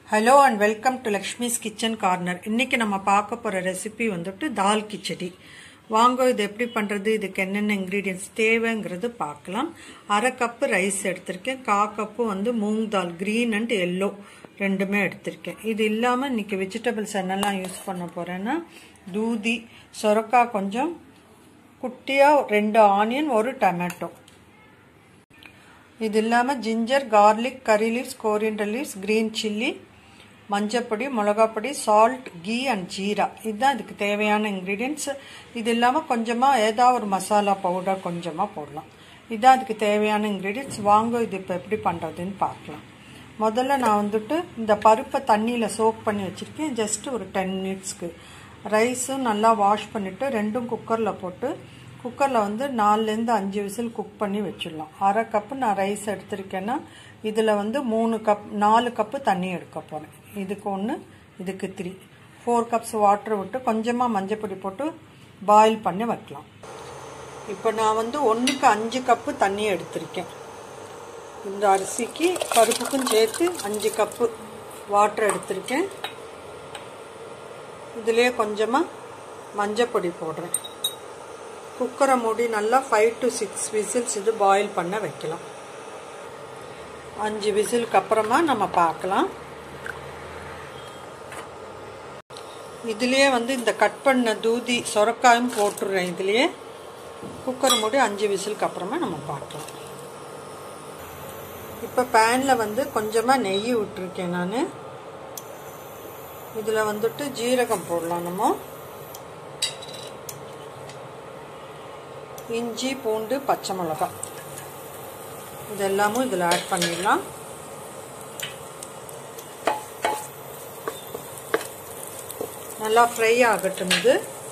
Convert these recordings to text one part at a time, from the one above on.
hello and welcome to Lakshmi's kitchen corner இன்னைக்கு நம்ம பார்க்க போகிற ரெசிபி வந்துட்டு தால் கிச்சடி வாங்க இது எப்படி பண்ணுறது இதுக்கு என்னென்ன இன்க்ரீடியன்ஸ் தேவைங்கிறது பார்க்கலாம் அரை கப்பு ரைஸ் எடுத்திருக்கேன் கா கப்பு வந்து moong dal green and yellow ரெண்டுமே எடுத்திருக்கேன் இது இல்லாமல் இன்னைக்கு வெஜிடபிள்ஸ் என்னெல்லாம் யூஸ் பண்ண போகிறேன்னா தூதி சொரக்காய் கொஞ்சம் குட்டியாக ரெண்டு ஆனியன் ஒரு டொமேட்டோ இது இல்லாமல் ginger garlic curry leaves coriander leaves green chilli மஞ்சப்பொடி மிளகாப்பொடி சால்ட் கீ அண்ட் ஜீரா இதுதான் இதுக்கு தேவையான இன்க்ரீடியன்ட்ஸ் இது இல்லாமல் கொஞ்சமாக ஏதாவது ஒரு மசாலா பவுடர் கொஞ்சமாக போடலாம் இதுதான் அதுக்கு தேவையான இன்க்ரீடியன்ட்ஸ் வாங்க இது இப்போ எப்படி பண்ணுறதுன்னு பார்க்கலாம் முதல்ல நான் வந்துட்டு இந்த பருப்பை தண்ணியில் சோக் பண்ணி வச்சுருக்கேன் ஜஸ்ட் ஒரு டென் மினிட்ஸ்க்கு ரைஸும் நல்லா வாஷ் பண்ணிவிட்டு ரெண்டும் குக்கரில் போட்டு குக்கரில் வந்து நாலுலேருந்து அஞ்சு விசில் குக் பண்ணி வச்சிடலாம் அரை கப்பு நான் ரைஸ் எடுத்திருக்கேன்னா இதில் வந்து மூணு கப் நாலு கப்பு தண்ணி எடுக்க போகிறேன் இதுக்கு ஒன்று இதுக்கு த்ரீ ஃபோர் கப்ஸ் வாட்டர் விட்டு கொஞ்சமாக மஞ்சப்பொடி போட்டு பாயில் பண்ணி வைக்கலாம் இப்போ நான் வந்து ஒன்றுக்கு அஞ்சு கப்பு தண்ணி எடுத்திருக்கேன் இந்த அரிசிக்கு பருப்புக்கும் சேர்த்து அஞ்சு கப்பு வாட்டர் எடுத்திருக்கேன் இதுலேயே கொஞ்சமாக மஞ்சப்பொடி போடுறேன் குக்கரை மூடி நல்லா ஃபைவ் டு சிக்ஸ் விசில்ஸ் இது பாயில் பண்ண வைக்கலாம் அஞ்சு விசிலுக்கு அப்புறமா நம்ம பார்க்கலாம் இதுலேயே வந்து இந்த கட் பண்ண தூதி சொரக்காயும் போட்டுடுறேன் இதுலேயே குக்கர் மூடி அஞ்சு விசிலுக்கு அப்புறமா நம்ம பார்க்கலாம் இப்போ பேனில் வந்து கொஞ்சமாக நெய் விட்டுருக்கேன் நான் இதில் வந்துட்டு ஜீரகம் போடலாம் நம்ம இஞ்சி பூண்டு பச்சை மிளகாய் இதெல்லாமும் இதில் ஆட் பண்ணிடலாம் நல்லா ஃப்ரை ஆகட்டும் இது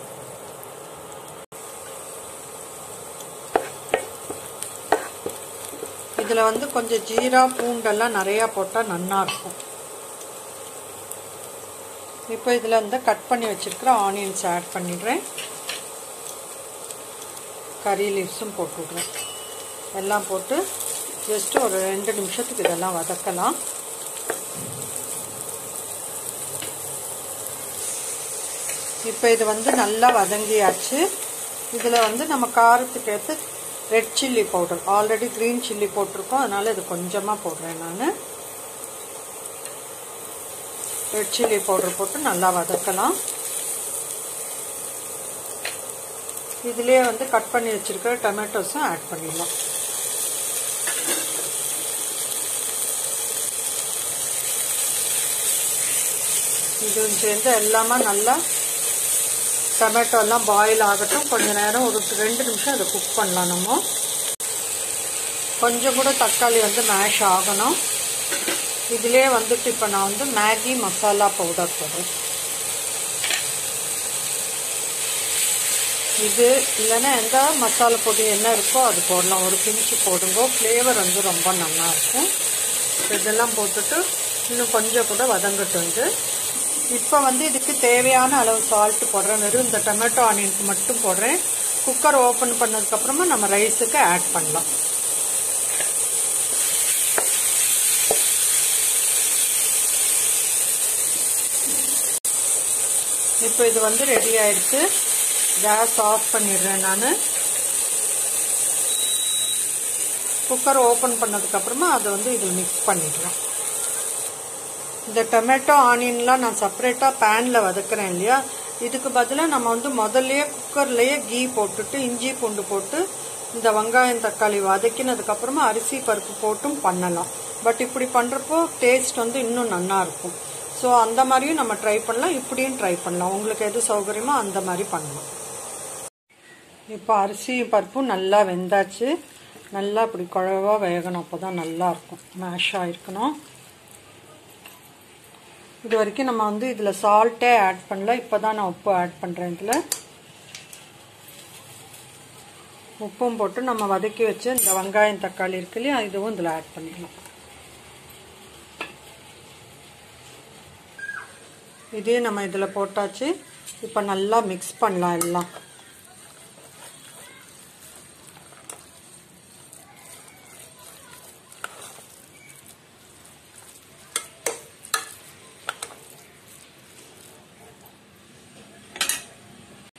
இதில் வந்து கொஞ்சம் ஜீரா பூண்டெல்லாம் நிறையா போட்டால் நல்லா இருக்கும் இப்போ இதில் வந்து கட் பண்ணி வச்சுருக்கிற ஆனியன்ஸ் ஆட் பண்ணிடுறேன் கறி லீவ்ஸும் போட்டு விட்றேன் எல்லாம் போட்டு ஜஸ்ட்டு ஒரு ரெண்டு நிமிஷத்துக்கு இதெல்லாம் வதக்கலாம் இப்போ இது வந்து நல்லா வதங்கியாச்சு இதில் வந்து நம்ம காரத்துக்கு ஏற்ற red chilli powder already green chilli போட்டிருக்கோம் அதனால் இது கொஞ்சமாக போடுறேன் நான் ரெட் சில்லி பவுடர் போட்டு நல்லா வதக்கலாம் இதுலேயே வந்து கட் பண்ணி வச்சுருக்கிற டொமேட்டோஸும் ஆட் பண்ணிடலாம் இதுவும் சேர்ந்து எல்லாமே நல்லா டொமேட்டோ எல்லாம் பாயில் ஆகட்டும் கொஞ்ச நேரம் ஒரு ரெண்டு நிமிஷம் அதை குக் பண்ணலாம் நம்ம கொஞ்சம் கூட தக்காளி வந்து மேஷ் ஆகணும் இதிலே வந்துட்டு இப்போ நான் வந்து மேகி மசாலா பவுடர் போடுறேன் இது இல்லைன்னா எந்த மசாலா பொடி என்ன இருக்கோ அது போடலாம் ஒரு பிஞ்சு போடுங்க ஃப்ளேவர் வந்து ரொம்ப நல்லா இருக்கும் இதெல்லாம் போட்டுட்டு இன்னும் கொஞ்சம் கூட வதங்கட்டும் இது இப்போ வந்து இதுக்கு தேவையான அளவு சால்ட்டு போடுறேன் வெறும் இந்த டொமேட்டோ ஆனியனுக்கு மட்டும் போடுறேன் குக்கர் ஓப்பன் பண்ணதுக்கப்புறமா நம்ம ரைஸுக்கு ஆட் பண்ணலாம் இப்போ இது வந்து ரெடி ஆயிடுச்சு கேஸ் ஆஃப் பண்ணிடுறேன் நான் குக்கர் ஓப்பன் பண்ணதுக்கப்புறமா அதை வந்து இதில் மிக்ஸ் பண்ணிடுறேன் இந்த டொமேட்டோ ஆனியன்லாம் நான் செப்பரேட்டாக பேனில் வதக்குறேன் இல்லையா இதுக்கு பதிலாக நம்ம வந்து முதல்லையே குக்கர்லேயே கீ போட்டுட்டு இஞ்சி பூண்டு போட்டு இந்த வெங்காயம் தக்காளி வதக்கினதுக்கப்புறமா அரிசி பருப்பு போட்டும் பண்ணலாம் பட் இப்படி பண்ணுறப்போ டேஸ்ட் வந்து இன்னும் நல்லா இருக்கும் ஸோ அந்த மாதிரியும் நம்ம ட்ரை பண்ணலாம் இப்படியும் ட்ரை பண்ணலாம் உங்களுக்கு எது சௌகரியமோ அந்த மாதிரி பண்ணலாம் இப்போ அரிசி பருப்பும் நல்லா வெந்தாச்சு நல்லா இப்படி குழவாக வேகணும் அப்போ தான் நல்லாயிருக்கும் மேஷ் ஆகிருக்கணும் இது வரைக்கும் நம்ம வந்து இதில் சால்ட்டே ஆட் பண்ணல இப்போ தான் நான் உப்பு ஆட் பண்ணுறேன் இதில் உப்பும் போட்டு நம்ம வதக்கி வச்சு இந்த வெங்காயம் தக்காளி இருக்கு இல்லையா இதுவும் இதில் ஆட் பண்ணிடலாம் இதே நம்ம இதில் போட்டாச்சு இப்போ நல்லா மிக்ஸ் பண்ணலாம் எல்லாம்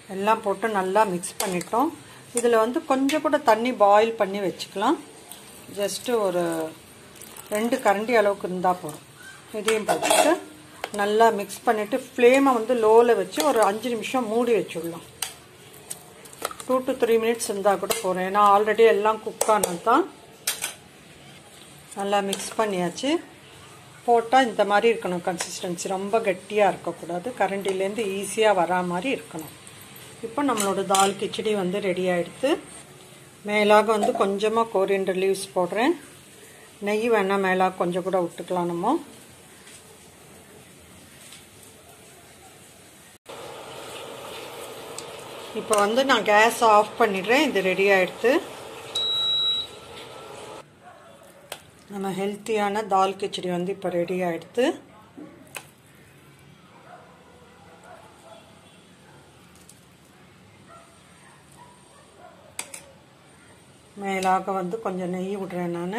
எல்லாம் போட்டு நல்லா மிக்ஸ் பண்ணிட்டோம் இதில் வந்து கொஞ்சம் கூட தண்ணி பாயில் பண்ணி வச்சுக்கலாம் ஜஸ்ட்டு ஒரு ரெண்டு கரண்டி அளவுக்கு இருந்தால் போதும் இதையும் போட்டுட்டு நல்லா மிக்ஸ் பண்ணிவிட்டு ஃப்ளேமை வந்து லோவில் வச்சு ஒரு அஞ்சு நிமிஷம் மூடி வச்சுடலாம் டூ டு த்ரீ மினிட்ஸ் இருந்தால் கூட போகிறேன் ஏன்னா ஆல்ரெடி எல்லாம் குக் ஆனது தான் நல்லா மிக்ஸ் பண்ணியாச்சு போட்டால் இந்த மாதிரி இருக்கணும் கன்சிஸ்டன்சி ரொம்ப கட்டியாக இருக்கக்கூடாது கரண்டிலேருந்து ஈஸியாக வரா மாதிரி இருக்கணும் இப்போ நம்மளோட தால் கிச்சடி வந்து ரெடி ஆகிடுது மேலாக வந்து கொஞ்சமாக கோரியண்டர் லீவ்ஸ் போடுறேன் நெய் வேணால் மேலாக கொஞ்சம் கூட விட்டுக்கலாம் நம்ம இப்போ வந்து நான் கேஸ் ஆஃப் பண்ணிடுறேன் இது ரெடி ஆகிடுது நம்ம ஹெல்த்தியான தால் கிச்சடி வந்து இப்போ ரெடி ஆகிடுது மேலாக வந்து கொஞ்சம் நெய் விடுறேன் நான்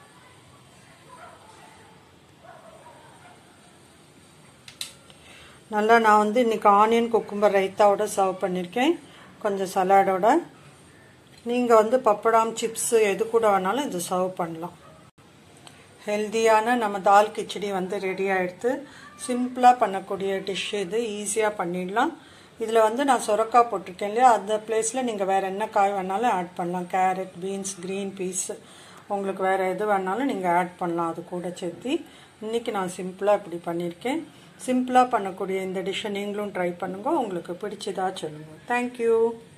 நல்லா நான் வந்து இன்றைக்கி ஆனியன் குக்கும்பர் ரைத்தாவோட சர்வ் பண்ணியிருக்கேன் கொஞ்சம் சலாடோட நீங்கள் வந்து பப்படாம் சிப்ஸு எது கூட வேணாலும் இது சர்வ் பண்ணலாம் ஹெல்த்தியான நம்ம தால் கிச்சடி வந்து ரெடி ஆகிடுது சிம்பிளாக பண்ணக்கூடிய டிஷ் இது ஈஸியாக பண்ணிடலாம் இதில் வந்து நான் சுரக்காய் போட்டிருக்கேன் இல்லையா அந்த பிளேஸில் நீங்கள் வேறு என்ன காய் வேணாலும் ஆட் பண்ணலாம் கேரட் பீன்ஸ் க்ரீன் பீஸ் உங்களுக்கு வேறு எது வேணாலும் நீங்கள் ஆட் பண்ணலாம் அது கூட சேர்த்து இன்றைக்கி நான் சிம்பிளாக இப்படி பண்ணியிருக்கேன் சிம்பிளாக பண்ணக்கூடிய இந்த டிஷ்ஷை நீங்களும் ட்ரை பண்ணுங்க உங்களுக்கு பிடிச்சதா சொல்லுங்கள் தேங்க்யூ